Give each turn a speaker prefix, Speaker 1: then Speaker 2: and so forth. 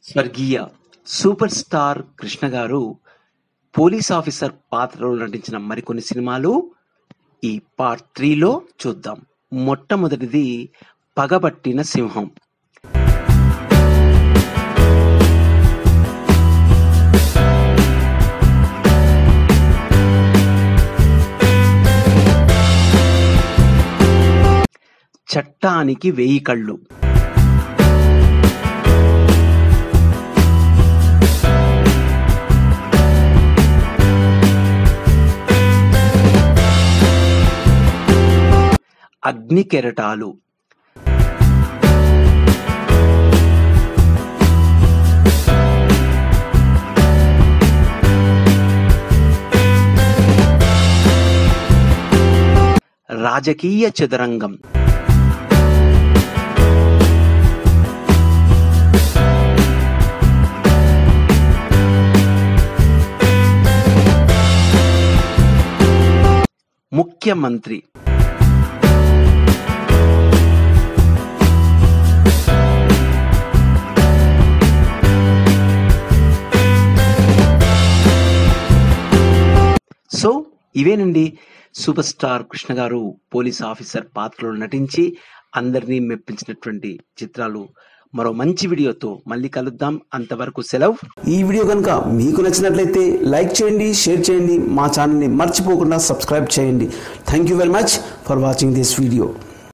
Speaker 1: స్వర్గీయ super star Krishna గారు police officer పాత్రలో నటించిన మరికొన్ని సినిమాలు ఈ పార్ట్ త్రీలో చూద్దాం మొట్టమొదటిది పగబట్టిన సింహం చట్టానికి వెయ్యి కళ్ళు అగ్ని కెరటాలు రాజకీయ చదరంగం ముఖ్యమంత్రి సో ఇవేనండి సూపర్ స్టార్ కృష్ణ గారు పోలీస్ ఆఫీసర్ పాత్రలో నటించి అందరినీ మెప్పించినటువంటి చిత్రాలు మరో మంచి వీడియోతో మళ్ళీ కలుద్దాం అంతవరకు సెలవు
Speaker 2: ఈ వీడియో కనుక మీకు నచ్చినట్లయితే లైక్ చేయండి షేర్ చేయండి మా ఛానల్ని మర్చిపోకుండా సబ్స్క్రైబ్ చేయండి thank you very much for watching this video